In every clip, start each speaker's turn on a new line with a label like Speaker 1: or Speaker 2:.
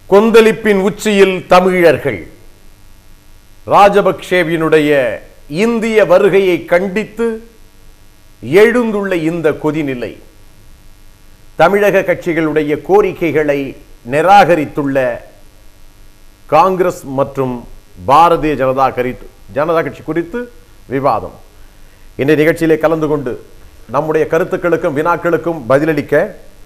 Speaker 1: கொந்தளிப்பின் உச்சியில் தமிழர்கள் ராஜபக்சேவினுடைய இந்திய வருகையை கண்டித்து எழுந்துள்ள இந்த கொதிநிலை தமிழக கட்சிகளுடைய கோரிக்கைகளை நிராகரித்துள்ள காங்கிரஸ் மற்றும் பாரதிய ஜனதா கரித்து ஜனதா கட்சி குறித்து விவாதம் இந்த நிகழ்ச்சியிலே கலந்து கொண்டு நம்முடைய கருத்துக்களுக்கும் வினாக்களுக்கும் பதிலளிக்க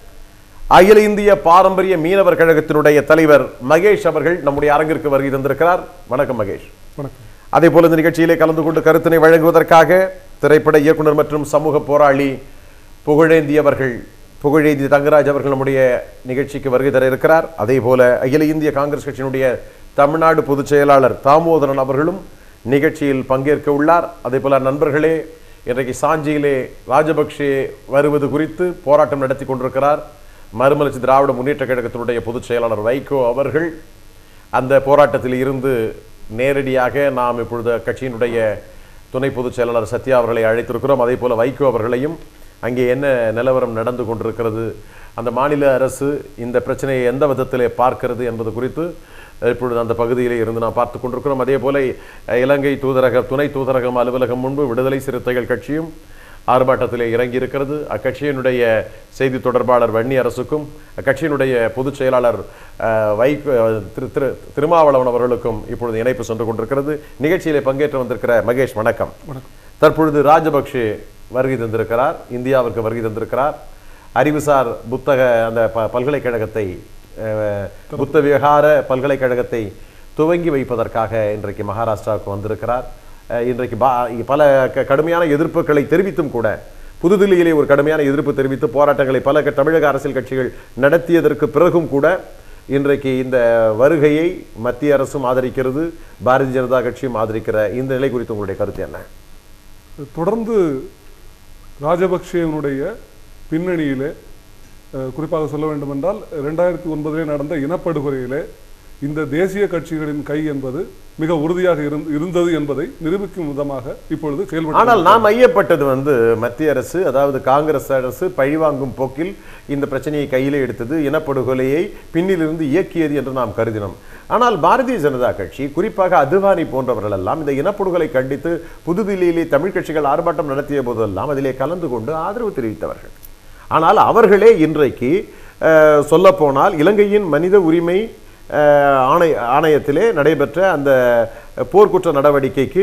Speaker 1: அகில இந்திய பாரம்பரிய மீனவர் கழகத்தினுடைய தலைவர் மகேஷ் அவர்கள் நம்முடைய அரங்கிற்கு வருகை தந்திருக்கிறார் வணக்கம் மகேஷ்
Speaker 2: வணக்கம்
Speaker 1: அதே போல இந்த நிகழ்ச்சியிலே கலந்து கொண்டு கருத்தினை வழங்குவதற்காக திரைப்பட இயக்குனர் மற்றும் சமூக போராளி புகழேந்தி அவர்கள் புகழேந்தி தங்கராஜ் அவர்கள் நம்முடைய நிகழ்ச்சிக்கு வருகை தர இருக்கிறார் அதே போல அகில இந்திய காங்கிரஸ் கட்சியினுடைய தமிழ்நாடு பொதுச் செயலாளர் தாமோதரன் அவர்களும் நிகழ்ச்சியில் பங்கேற்க உள்ளார் அதே போல நண்பர்களே இன்றைக்கு சாஞ்சியிலே ராஜபக்சே வருவது குறித்து போராட்டம் நடத்தி கொண்டிருக்கிறார் மறுமலர்ச்சி திராவிட முன்னேற்ற கழகத்தினுடைய பொதுச் செயலாளர் வைகோ அவர்கள் அந்த போராட்டத்தில் இருந்து நேரடியாக நாம் இப்பொழுது கட்சியினுடைய துணை பொதுச் செயலாளர் சத்யா அவர்களை அழைத்திருக்கிறோம் அதே போல வைகோ அவர்களையும் அங்கே என்ன நிலவரம் நடந்து கொண்டிருக்கிறது அந்த மாநில அரசு இந்த பிரச்சனையை எந்த விதத்திலே பார்க்கிறது என்பது குறித்து இப்பொழுது அந்த பகுதியிலே இருந்து நாம் பார்த்து கொண்டிருக்கிறோம் அதே போல அஹ், இலங்கை தூதரக துணை தூதரகம் அலுவலகம் முன்பு விடுதலை சிறுத்தைகள் கட்சியும் ஆர்ப்பாட்டத்திலே இறங்கி இருக்கிறது அக்கட்சியினுடைய செய்தி தொடர்பாளர் வன்னி அரசுக்கும் அக்கட்சியினுடைய பொதுச் செயலாளர் அஹ், வை அஹ், திரு திரு திருமாவளவன் அவர்களுக்கும் இப்பொழுது இணைப்பு சென்று கொண்டிருக்கிறது நிகழ்ச்சியிலே பங்கேற்று வந்திருக்கிற மகேஷ் வணக்கம்
Speaker 2: வணக்கம்
Speaker 1: தற்பொழுது ராஜபக்ஷே வருகை தந்திருக்கிறார் இந்தியாவிற்கு வருகை தந்திருக்கிறார் அறிவுசார் புத்தக அந்த ப பல்கலைக்கழகத்தை அஹ், புத்த விகார பல்கலைக்கழகத்தை துவங்கி வைப்பதற்காக இன்றைக்கு மகாராஷ்டிராவுக்கு வந்திருக்கிறார் அஹ், இன்றைக்கு பா பல க- கடுமையான எதிர்ப்புகளை தெரிவித்தும் கூட புதுதில்லியிலே ஒரு கடுமையான எதிர்ப்பு தெரிவித்து போராட்டங்களை பல க- தமிழக அரசியல் கட்சிகள் நடத்தியதற்கு பிறகும் கூட இன்றைக்கு இந்த வருகையை மத்திய அரசும் ஆதரிக்கிறது பாரதிய ஜனதா கட்சியும் ஆதரிக்கிற இந்த நிலை குறித்து உங்களுடைய கருத்து என்ன
Speaker 2: தொடர்ந்து ராஜபக்சேவனுடைய பின்னணியிலே அஹ், குறிப்பாக சொல்ல வேண்டுமென்றால் ரெண்டாயிரத்தி ஒன்பதிலே நடந்த இனப்படுகொலையிலே இந்த தேசிய கட்சிகளின் கை என்பது மிக உறுதியாக இருந்- இருந்தது என்பதை நிரூபிக்கும் விதமாக இப்பொழுது செயல்பட்டு
Speaker 1: ஆனால் நாம் ஐயப்பட்டது வந்து மத்திய அரசு அதாவது காங்கிரஸ் அரசு பழிவாங்கும் போக்கில் இந்த பிரச்சனையை கையிலே எடுத்தது இனப்படுகொலையை பின்னிலிருந்து இயக்கியது என்று நாம் கருதினோம் ஆனால் பாரதிய ஜனதா கட்சி குறிப்பாக அத்வானி போன்றவர்கள் எல்லாம் இந்த இனப்படுகொலை கண்டித்து புதுதில்லியிலே தமிழ் கட்சிகள் ஆர்ப்பாட்டம் நடத்திய போதெல்லாம் அதிலே கலந்து கொண்டு ஆதரவு தெரிவித்தவர்கள் ஆனால் அவர்களே இன்றைக்கு சொல்ல போனால் இலங்கையின் மனித உரிமை அஹ், ஆணை ஆணையத்திலே நடைபெற்ற அந்த போர்க்குற்ற நடவடிக்கைக்கு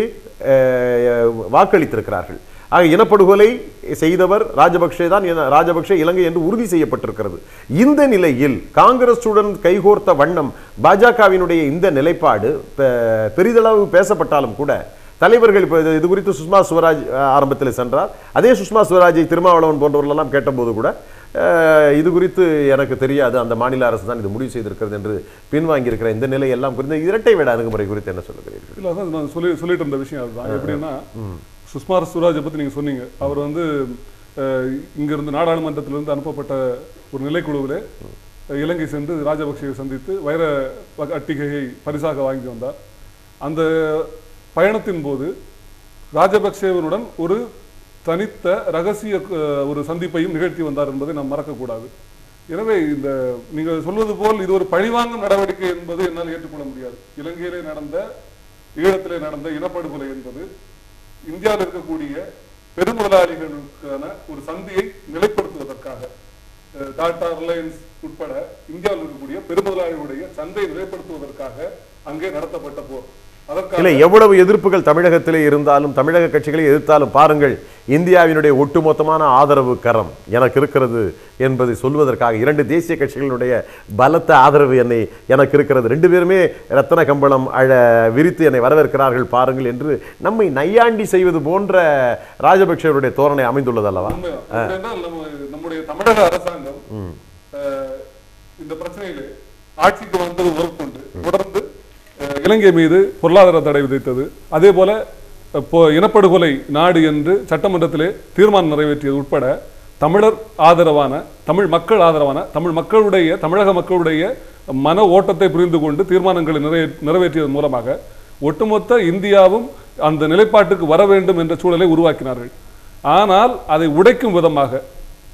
Speaker 1: அஹ், வாக்களித்திருக்கிறார்கள் ஆக இனப்படுகொலை செய்தவர் ராஜபக்சே தான் இன- ராஜபக்சே இலங்கை என்று உறுதி செய்யப்பட்டிருக்கிறது இந்த நிலையில் காங்கிரசுடன் கைகோர்த்த வண்ணம் பாஜகவினுடைய இந்த நிலைப்பாடு பெ- பெரிதளவு பேசப்பட்டாலும் கூட தலைவர்கள் இப்போ இது- இது குறித்து சுஷ்மா ஸ்வராஜ் அஹ், ஆரம்பத்தில் சென்றார் அதே சுஷ்மா ஸ்வராஜை திருமாவளவன் போன்றவர்களெல்லாம் கேட்டபோது கூட அஹ், இது குறித்து எனக்கு தெரியாது அந்த மாநில அரசு தான் இது முடிவு செய்திருக்கிறது என்று பின்வாங்கி இருக்கிற இந்த நிலை எல்லாம் குறித்து இரட்டை வேட அணுகுமுறை குறித்து என்ன சொல்லுகிறீர்கள்
Speaker 2: இல்ல அதான் நான் சொல்லி சொல்லிட்டு இருந்த விஷயம் அதுதான் எப்படின்னா சுஷ்மா ஸ்வராஜை பத்தி நீங்க சொன்னீங்க அவர் வந்து அஹ், இங்கிருந்து நாடாளுமன்றத்திலிருந்து அனுப்பப்பட்ட ஒரு நிலைக்குழுவிலே அஹ், இலங்கை சென்று ராஜபக்சேவை சந்தித்து வைர வ- அட்டிகையை பரிசாக வாங்கி வந்தார் அந்த பயணத்தின் போது ராஜபக்சேவனுடன் ஒரு தனித்த ரகசிய அஹ், ஒரு சந்திப்பையும் நிகழ்த்தி வந்தார் என்பதை நாம் மறக்கக்கூடாது எனவே இந்த நீங்க சொல்வது போல் இது ஒரு பழிவாங்கும் நடவடிக்கை என்பது என்னால் ஏற்றுக்கொள்ள முடியாது இலங்கையிலே நடந்த ஈழத்திலே நடந்த இனப்படுகொலை என்பது இந்தியாவில் இருக்கக்கூடிய பெருமுதலாளிகளுக்கான ஒரு சந்தையை நிலைப்படுத்துவதற்காக அஹ், டாடா ரிலையன்ஸ் உட்பட இந்தியாவில் இருக்கக்கூடிய பெருமுதலாளிகளுடைய சந்தையை நிலைப்படுத்துவதற்காக அங்கே நடத்தப்பட்ட போர் அதற்காக
Speaker 1: இல்லை எவ்வளவு எதிர்ப்புகள் தமிழகத்திலே இருந்தாலும் தமிழக கட்சிகளை எதிர்த்தாலும் பாருங்கள் இந்தியாவினுடைய ஒட்டுமொத்தமான ஆதரவு கரம் எனக்கு இருக்கிறது என்பதை சொல்வதற்காக இரண்டு தேசிய கட்சிகளுடைய பலத்த ஆதரவு என்னை எனக்கு இருக்கிறது ரெண்டு பேருமே ரத்தன கம்பளம் அழ விரித்து என்னை வரவேற்கிறார்கள் பாருங்கள் என்று நம்மை நையாண்டி செய்வது போன்ற ராஜபக்சேவருடைய தோரணை அமைந்துள்ளது அல்லவா
Speaker 2: உண்மைதான். அப்படின்னால் நம்ம நம்முடைய தமிழக அரசாங்கம் அஹ், இந்த பிரச்சனையிலே ஆட்சிக்கு வந்தது முதற்கொண்டு தொடர்ந்து அஹ், இலங்கை மீது பொருளாதார தடை விதித்தது அதே போல அஹ், பொ- இனப்படுகொலை நாடு என்று சட்டமன்றத்திலே தீர்மானம் நிறைவேற்றியது உட்பட தமிழர் ஆதரவான தமிழ் மக்கள் ஆதரவான தமிழ் மக்களுடைய தமிழக மக்களுடைய மன ஓட்டத்தை புரிந்து கொண்டு தீர்மானங்களை நிறைவே நிறைவேற்றியதன் மூலமாக ஒட்டுமொத்த இந்தியாவும் அந்த நிலைப்பாட்டுக்கு வர வேண்டும் என்ற சூழலை உருவாக்கினார்கள் ஆனால் அதை உடைக்கும் விதமாக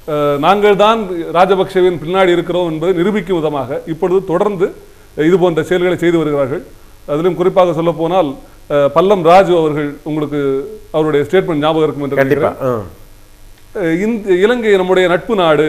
Speaker 2: அஹ், நாங்கள் தான் ராஜபக்சேவின் பின்னாடி இருக்கிறோம் என்பதை நிரூபிக்கும் விதமாக இப்பொழுது தொடர்ந்து இது போன்ற செயல்களை செய்து வருகிறார்கள் அதிலும் குறிப்பாக சொல்ல போனால் பல்லம் ராஜு அவர்கள் உங்களுக்கு அவருடைய ஸ்டேட்மெண்ட் ஞாபகம் இருக்கும் என்று
Speaker 1: கண்டிப்பா
Speaker 2: நினைக்கிறேன்.
Speaker 1: ஆ.
Speaker 2: அஹ் இந்த இலங்கை நம்முடைய நட்பு நாடு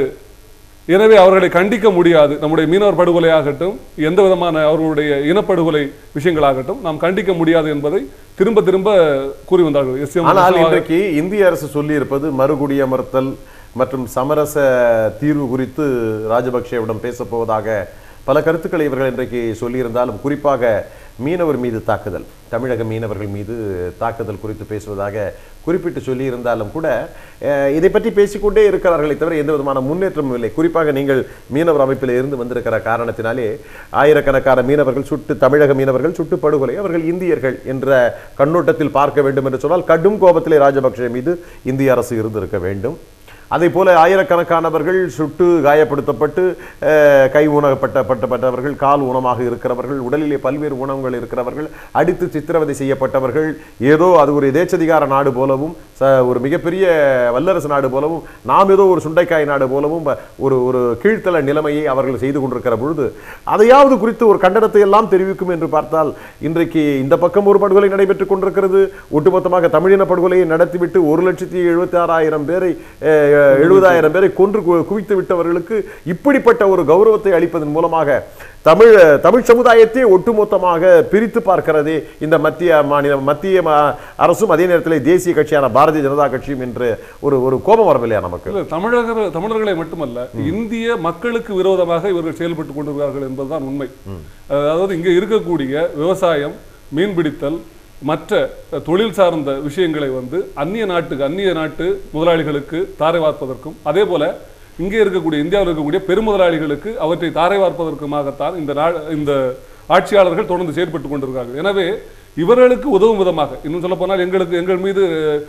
Speaker 2: எனவே அவர்களை கண்டிக்க முடியாது நம்முடைய மீனவர் படுகொலையாகட்டும் எந்த விதமான அவர்களுடைய இனப்படுகொலை விஷயங்களாகட்டும் நாம் கண்டிக்க முடியாது என்பதை திரும்ப திரும்ப கூறி வந்தார்கள் எஸ் எம்
Speaker 1: ஆனால் இன்றைக்கு இந்திய அரசு சொல்லி இருப்பது மறுகுடியமர்த்தல் மற்றும் சமரச தீர்வு குறித்து ராஜபக்சேவிடம் பேசப் போவதாக பல கருத்துக்களை இவர்கள் இன்றைக்கு சொல்லியிருந்தாலும் குறிப்பாக மீனவர் மீது தாக்குதல் தமிழக மீனவர்கள் மீது தாக்குதல் குறித்து பேசுவதாக குறிப்பிட்டு சொல்லியிருந்தாலும் கூட அஹ், இதை பற்றி பேசிக்கொண்டே இருக்கிறார்களே தவிர எந்த விதமான முன்னேற்றமும் இல்லை குறிப்பாக நீங்கள் மீனவர் அமைப்பில் இருந்து வந்திருக்கிற காரணத்தினாலே ஆயிரக்கணக்கான மீனவர்கள் சுட்டு தமிழக மீனவர்கள் சுட்டு படுகொலை அவர்கள் இந்தியர்கள் என்ற கண்ணோட்டத்தில் பார்க்க வேண்டும் என்று சொன்னால் கடும் கோபத்திலே ராஜபக்ஷ மீது இந்திய அரசு இருந்திருக்க வேண்டும் அதே போல ஆயிரக்கணக்கானவர்கள் சுட்டு காயப்படுத்தப்பட்டு அஹ், கை ஊனப்பட்டப்பட்டவர்கள் கால் ஊனமாக இருக்கிறவர்கள் உடலிலே பல்வேறு ஊனங்கள் இருக்கிறவர்கள் அடித்து சித்திரவதை செய்யப்பட்டவர்கள் ஏதோ அது ஒரு எதேச்சதிகார நாடு போலவும் ச- ஒரு மிகப்பெரிய வல்லரசு நாடு போலவும் நாம் ஏதோ ஒரு சுண்டைக்காய் நாடு போலவும் ப- ஒரு ஒரு கீழ்த்தள நிலைமையை அவர்கள் செய்து கொண்டிருக்கிற பொழுது அதையாவது குறித்து ஒரு கண்டனத்தை எல்லாம் தெரிவிக்கும் என்று பார்த்தால் இன்றைக்கு இந்த பக்கம் ஒரு படுகொலை நடைபெற்றுக் கொண்டிருக்கிறது ஒட்டுமொத்தமாக தமிழின படுகொலையை நடத்திவிட்டு ஒரு லட்சத்தி எழுபத்தி ஆறாயிரம் பேரை அஹ், எழுபதாயிரம் பேரை கொன்று கு- குவித்து விட்டவர்களுக்கு இப்படிப்பட்ட ஒரு கௌரவத்தை அளிப்பதன் மூலமாக தமிழ் தமிழ் சமுதாயத்தை ஒட்டுமொத்தமாக பிரித்து பார்க்கிறதே இந்த மத்திய மாநில மத்திய ம- அரசும் அதே நேரத்தில் தேசிய கட்சியான பாரதிய ஜனதா கட்சியும் என்று ஒரு ஒரு கோபம் வரவில்லையா நமக்கு
Speaker 2: இல்ல தமிழக தமிழர்களை மட்டுமல்ல இந்திய மக்களுக்கு விரோதமாக இவர்கள் செயல்பட்டு கொண்டிருக்கிறார்கள் என்பதுதான் உண்மை அதாவது இங்க இருக்கக்கூடிய விவசாயம் மீன்பிடித்தல் மற்ற அஹ், தொழில் சார்ந்த விஷயங்களை வந்து அந்நிய நாட்டுக்கு அந்நிய நாட்டு முதலாளிகளுக்கு தாரை வார்ப்பதற்கும் அதே போல இங்கே இருக்கக்கூடிய இந்தியாவில் இருக்கக்கூடிய பெருமுதலாளிகளுக்கு அவற்றை தாரை வார்ப்பதற்குமாகத்தான் இந்த நா இந்த ஆட்சியாளர்கள் தொடர்ந்து செயற்பட்டு கொண்டிருக்கிறார்கள் எனவே இவர்களுக்கு உதவும் விதமாக இன்னும் சொல்ல போனால் எங்களுக்கு எங்கள் மீது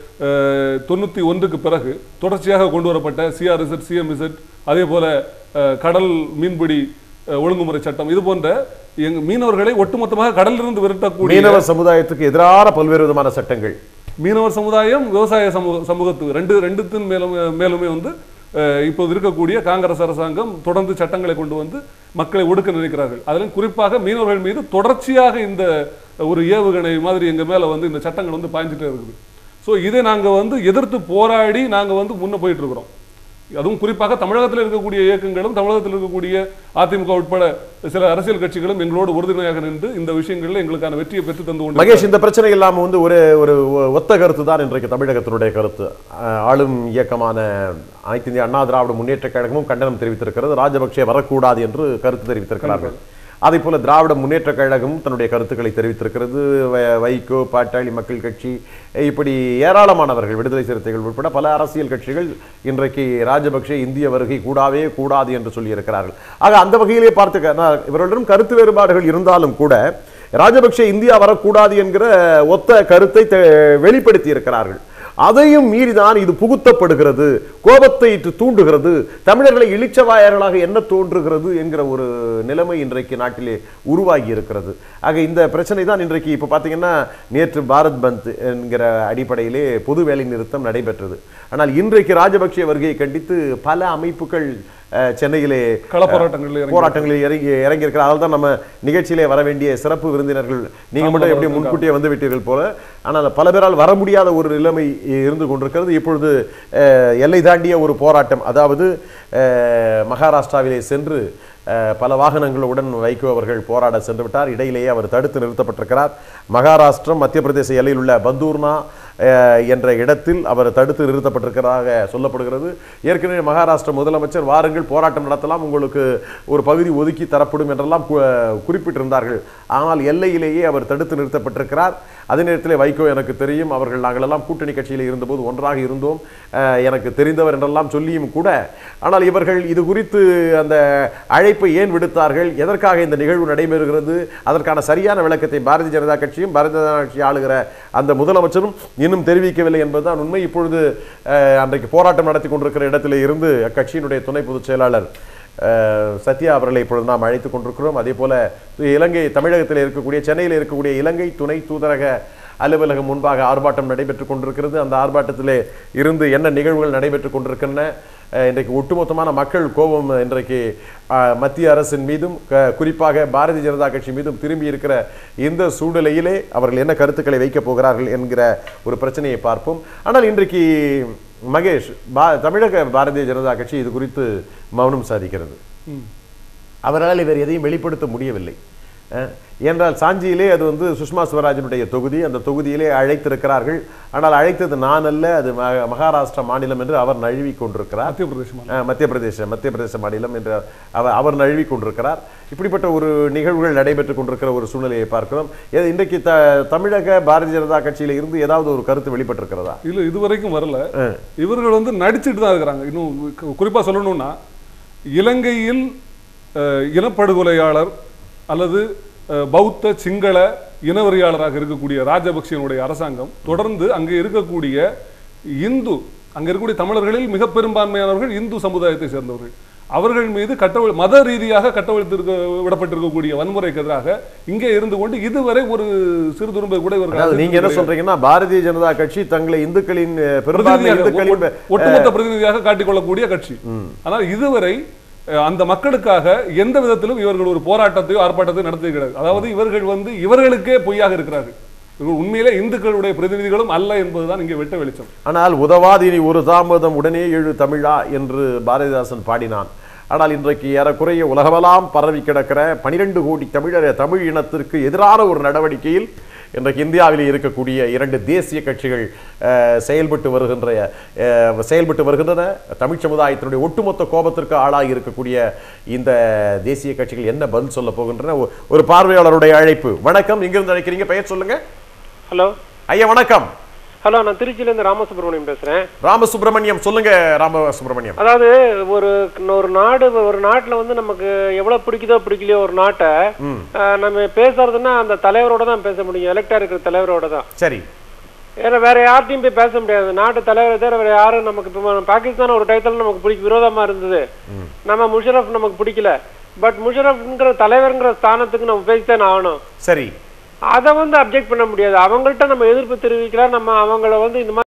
Speaker 2: அஹ், தொண்ணூத்தி ஒன்றுக்கு பிறகு தொடர்ச்சியாக கொண்டு வரப்பட்ட சிஆர்எஸ்எட் சிஎம்இசட் அதே போல அஹ், கடல் மீன்பிடி அஹ், ஒழுங்குமுறை சட்டம் இது போன்ற எங்க மீனவர்களை ஒட்டுமொத்தமாக கடலிலிருந்து விரட்டக்கூடிய
Speaker 1: மீனவ சமுதாயத்துக்கு எதிரான பல்வேறு விதமான சட்டங்கள்
Speaker 2: மீனவர் சமுதாயம் விவசாய சமூக சமூகத்துக்கு ரெண்டு ரெண்டுத்தின் மேலும் மேலுமே வந்து அஹ், இப்போது இருக்கக்கூடிய காங்கிரஸ் அரசாங்கம் தொடர்ந்து சட்டங்களை கொண்டு வந்து மக்களை ஒடுக்க நினைக்கிறார்கள் அதிலும் குறிப்பாக மீனவர்கள் மீது தொடர்ச்சியாக இந்த ஒரு ஏவுகணை மாதிரி எங்க மேல வந்து இந்த சட்டங்கள் வந்து பாய்ஞ்சிட்டே இருக்குது ஸோ இதை நாங்க வந்து எதிர்த்து போராடி நாங்க வந்து முன்ன போயிட்டு இருக்கிறோம் அதுவும் குறிப்பாக தமிழகத்தில் இருக்கக்கூடிய இயக்கங்களும் தமிழகத்தில் இருக்கக்கூடிய அதிமுக உட்பட சில அரசியல் கட்சிகளும் எங்களோடு உறுதுணையாக நின்று இந்த விஷயங்களில் எங்களுக்கான வெற்றியை பெற்று தந்து கொண்டு
Speaker 1: மகேஷ் இந்த பிரச்சனை இல்லாம வந்து ஒரு ஒரு ஒ- ஒத்த கருத்து தான் இன்றைக்கு தமிழகத்தினுடைய கருத்து அஹ், ஆளும் இயக்கமான அனைத்து இந்திய அண்ணா திராவிட முன்னேற்ற கழகமும் கண்டனம் தெரிவித்திருக்கிறது ராஜபக்சே வரக்கூடாது என்று கருத்து தெரிவித்திருக்கிறார்கள் அதே போல திராவிட முன்னேற்ற கழகம் தன்னுடைய கருத்துக்களை தெரிவித்திருக்கிறது வ- வைகோ பாட்டாளி மக்கள் கட்சி இப்படி ஏராளமானவர்கள் விடுதலை சிறுத்தைகள் உட்பட பல அரசியல் கட்சிகள் இன்றைக்கு ராஜபக்சே இந்திய வருகை கூடாவே கூடாது என்று சொல்லியிருக்கிறார்கள் ஆக அந்த வகையிலே பார்த்து நான் இவர்களிடம் கருத்து வேறுபாடுகள் இருந்தாலும் கூட ராஜபக்சே இந்தியா வரக்கூடாது என்கிற ஒத்த கருத்தை தெ- வெளிப்படுத்தி இருக்கிறார்கள் அதையும் மீறிதான் இது புகுத்தப்படுகிறது கோபத்தை இது தூண்டுகிறது தமிழர்களை இளிச்சவாயர்களாக என்ன தோன்றுகிறது என்கிற ஒரு நிலைமை இன்றைக்கு நாட்டிலே உருவாகி இருக்கிறது ஆக இந்த பிரச்சனை தான் இன்றைக்கு இப்போ பார்த்தீங்கன்னா நேற்று பாரத் பந்த் என்கிற அடிப்படையிலே பொது வேலை நிறுத்தம் நடைபெற்றது ஆனால் இன்றைக்கு ராஜபக்சே வருகையை கண்டித்து பல அமைப்புகள் அஹ், சென்னையிலே
Speaker 2: கள போராட்டங்களில் இறங்கி
Speaker 1: போராட்டங்களில் இறங்கி இறங்கி இருக்கிறார் அதனால தான் நம்ம நிகழ்ச்சியிலே வர வேண்டிய சிறப்பு விருந்தினர்கள் நீங்க மட்டும் எப்படி முன்கூட்டியே வந்து விட்டீர்கள் போல ஆனால் பல பேரால் வர முடியாத ஒரு நிலைமை இருந்து கொண்டிருக்கிறது இப்பொழுது அஹ், எல்லை தாண்டிய ஒரு போராட்டம் அதாவது அஹ், மகாராஷ்டிராவிலே சென்று அஹ், பல வாகனங்களுடன் வைகோ அவர்கள் போராட சென்று விட்டார் இடையிலேயே அவர் தடுத்து நிறுத்தப்பட்டிருக்கிறார் மகாராஷ்டிரம் மத்திய பிரதேச எல்லையில் உள்ள பந்தூர்னா அஹ், என்ற இடத்தில் அவர் தடுத்து நிறுத்தப்பட்டிருக்கிறதாக சொல்லப்படுகிறது ஏற்கனவே மகாராஷ்டிர முதலமைச்சர் வாருங்கள் போராட்டம் நடத்தலாம் உங்களுக்கு ஒரு பகுதி ஒதுக்கி தரப்படும் என்றெல்லாம் கு- குறிப்பிட்டிருந்தார்கள் ஆனால் எல்லையிலேயே அவர் தடுத்து நிறுத்தப்பட்டிருக்கிறார் அதே நேரத்தில் வைகோ எனக்கு தெரியும் அவர்கள் நாங்கள் எல்லாம் கூட்டணி கட்சியில் இருந்தபோது ஒன்றாக இருந்தோம் அஹ், எனக்கு தெரிந்தவர் என்றெல்லாம் சொல்லியும் கூட ஆனால் இவர்கள் இது குறித்து அந்த அழைப்பை ஏன் விடுத்தார்கள் எதற்காக இந்த நிகழ்வு நடைபெறுகிறது அதற்கான சரியான விளக்கத்தை பாரதிய ஜனதா கட்சியும் பாரதிய ஜனதா கட்சி ஆளுகிற அந்த முதலமைச்சரும் இன்னும் தெரிவிக்கவில்லை என்பதுதான் உண்மை இப்பொழுது அஹ், அன்றைக்கு போராட்டம் நடத்தி கொண்டிருக்கிற இடத்திலே இருந்து அக்கட்சியினுடைய துணை பொதுச் செயலாளர் அஹ், சத்யா அவர்களை இப்பொழுது நாம் அழைத்துக் கொண்டிருக்கிறோம் அதே போல இலங்கை தமிழகத்தில் இருக்கக்கூடிய சென்னையில் இருக்கக்கூடிய இலங்கை துணை தூதரக அலுவலகம் முன்பாக ஆர்ப்பாட்டம் நடைபெற்றுக் கொண்டிருக்கிறது அந்த ஆர்ப்பாட்டத்திலே இருந்து என்ன நிகழ்வுகள் நடைபெற்றுக் கொண்டிருக்கின்றன அஹ், இன்றைக்கு ஒட்டுமொத்தமான மக்கள் கோபம் இன்றைக்கு அஹ், மத்திய அரசின் மீதும் க- குறிப்பாக பாரதிய ஜனதா கட்சி மீதும் திரும்பி இருக்கிற இந்த சூழ்நிலையிலே அவர்கள் என்ன கருத்துக்களை வைக்கப் போகிறார்கள் என்கிற ஒரு பிரச்சனையை பார்ப்போம் ஆனால் இன்றைக்கு மகேஷ் பா தமிழக பாரதிய ஜனதா கட்சி இது குறித்து மௌனம் சாதிக்கிறது
Speaker 2: ம்.
Speaker 1: அவரால் இவர் எதையும் வெளிப்படுத்த முடியவில்லை அஹ், ஏனென்றால் சாஞ்சியிலே அது வந்து சுஷ்மா ஸ்வராஜனுடைய தொகுதி அந்த தொகுதியிலே அழைத்திருக்கிறார்கள் ஆனால் அழைத்தது நான் அல்ல அது ம- மகாராஷ்டிரா மாநிலம் என்று அவர் நழுவி கொண்டிருக்கிறார்
Speaker 2: மத்திய பிரதேசம்
Speaker 1: அஹ், மத்திய பிரதேச மத்திய பிரதேச மாநிலம் என்று அவர் அவர் நழுவி கொண்டிருக்கிறார் இப்படிப்பட்ட ஒரு நிகழ்வுகள் நடைபெற்றுக் கொண்டிருக்கிற ஒரு சூழ்நிலையை பார்க்கிறோம் ஏ- இன்றைக்கு த தமிழக பாரதிய ஜனதா கட்சியில இருந்து ஏதாவது ஒரு கருத்து வெளிப்பட்டிருக்கிறதா
Speaker 2: இல்ல இதுவரைக்கும் வரல
Speaker 1: அஹ்,
Speaker 2: இவர்கள் வந்து நடிச்சிட்டு தான் இருக்கிறாங்க இன்னும் கு- குறிப்பா சொல்லணும்னா இலங்கையில் அஹ், இனப்படுகொலையாளர் அல்லது அஹ், பௌத்த சிங்கள இனவெறியாளராக இருக்கக்கூடிய ராஜபக்சேனுடைய அரசாங்கம் தொடர்ந்து அங்கே இருக்கக்கூடிய இந்து அங்க இருக்கக்கூடிய தமிழர்களில் மிக பெரும்பான்மையானவர்கள் இந்து சமுதாயத்தை சேர்ந்தவர்கள் அவர்கள் மீது கட்டவிழ் மத ரீதியாக கட்டவிழ்த்திருக்க விடப்பட்டிருக்கக்கூடிய வன்முறைக்கு எதிராக இங்கே இருந்து கொண்டு இதுவரை ஒரு சிறு துரும்பை கூட இவர்கள்
Speaker 1: அதாவது நீங்க என்ன
Speaker 2: அறிவித்தது
Speaker 1: சொல்றீங்கன்னா பாரதிய ஜனதா கட்சி தங்களை இந்துக்களின் அஹ், பெரும்பான்மை
Speaker 2: பிரதிநிதியாக,
Speaker 1: இந்துக்களின்
Speaker 2: ஒ- ஒட்டுமொத்த பிரதிநிதியாக காட்டிக்கொள்ளக்கூடிய கட்சி ஆனால் இதுவரை அஹ், அந்த மக்களுக்காக எந்த விதத்திலும் இவர்கள் ஒரு போராட்டத்தையோ ஆர்ப்பாட்டத்தையோ நடத்தி கிடையாது அதாவது இவர்கள் வந்து இவர்களுக்கே பொய்யாக இருக்கிறார்கள் இவர்கள் உண்மையிலே இந்துக்களுடைய பிரதிநிதிகளும் அல்ல என்பதுதான் இங்கே வெட்ட வெளிச்சம்
Speaker 1: ஆனால் உதவாது இனி ஒரு தாமதம் உடனே எழு தமிழா என்று பாரதிதாசன் பாடினான் ஆனால் இன்றைக்கு ஏறக்குறைய உலகமெல்லாம் பரவி கிடக்கிற பனிரெண்டு கோடி தமிழர் தமிழ் இனத்திற்கு எதிரான ஒரு நடவடிக்கையில் இன்றைக்கு இந்தியாவில் இருக்கக்கூடிய இரண்டு தேசிய கட்சிகள் அஹ், செயல்பட்டு வருகின்ற அஹ், செயல்பட்டு வருகின்றன தமிழ் சமுதாயத்தினுடைய ஒட்டுமொத்த கோபத்திற்கு ஆளாகி இருக்கக்கூடிய இந்த தேசிய கட்சிகள் என்ன பதில் சொல்ல போகின்றன ஒ- ஒரு பார்வையாளருடைய அழைப்பு வணக்கம் இங்கிருந்து அழைக்கிறீங்க பெயர் சொல்லுங்க
Speaker 3: ஹலோ
Speaker 1: ஐயா வணக்கம்
Speaker 3: ஹலோ நான் திருச்சியிலேருந்து ராமசுப்ரமணியம் பேசுகிறேன்
Speaker 1: ராமசுப்ரமணியம் சொல்லுங்க ராமசுப்ரமணியம்
Speaker 3: அதாவது ஒரு ஒரு நாடு ஒரு நாட்டில் வந்து நமக்கு எவ்வளோ பிடிக்குதோ பிடிக்கலையோ ஒரு நாட்டை அஹ், நம்ம பேசுறதுன்னா அந்த தலைவரோட தான் பேச முடியும் எலெக்டா இருக்கிற தலைவரோட தான்
Speaker 1: சரி
Speaker 3: ஏன்னா வேற யார்ட்டையும் போய் பேச முடியாது நாட்டு தலைவரை தவிர வேற யாரும் நமக்கு இப்போ பாகிஸ்தான் ஒரு டயத்தில் நமக்கு பிடிக்க விரோதமா இருந்தது நம்ம முஷரஃப் நமக்கு பிடிக்கல பட் முஷரஃப்ங்கிற தலைவருங்கிற ஸ்தானத்துக்கு நம்ம பேசித்தான் ஆகணும்
Speaker 1: சரி
Speaker 3: அதை வந்து அப்ஜெக்ட் பண்ண முடியாது அவங்கள்ட்ட நம்ம எதிர்ப்பு தெரிவிக்கலாம் நம்ம அவங்கள வந்து இந்த மாதிரி